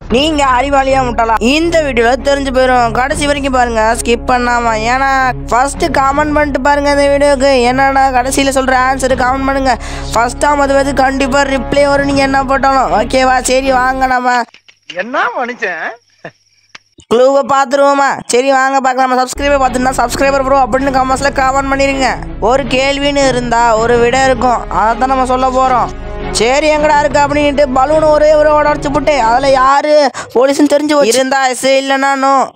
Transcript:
நீங்க அறிவாளியா முட்டலாம் இந்த வீடியோல தெரிஞ்சு போயிடும் கடைசி வரைக்கும் பாருங்க ஸ்கிப் பண்ணாம ஏன்னா ஃபர்ஸ்ட் காமெண்ட் பண்ணிட்டு பாருங்க இந்த வீடியோக்கு என்னடா கடைசியில சொல்ற ஆன்சர் காமெண்ட் பண்ணுங்க ஃபர்ஸ்ட் ஆமது வந்து கண்டிப்பா ரிப்ளை வரும் நீங்க என்ன போட்டாலும் ஓகேவா சரி வாங்க நம்ம என்ன மனுஷன் க்ளூவை பார்த்துருவோமா சரி வாங்க பார்க்கலாம் நம்ம சப்ஸ்கிரைபர் பார்த்துருந்தா சப்ஸ்கிரைபர் ப்ரோ அப்படின்னு கமெண்ட்ஸில் கமெண்ட் பண்ணிடுங்க ஒரு கேள்வின்னு இருந்தா ஒரு விடை இருக்கும் அதை தான் நம்ம சொல்ல போகிறோம் சரி எங்கடா இருக்கு அப்படின்ட்டு பலூன் ஒரே ஒரு உடச்சு போட்டு அதில் யாரு போலீஸ்னு தெரிஞ்சு போச்சு. இருந்தா எஸ் இல்லைன்னா நோ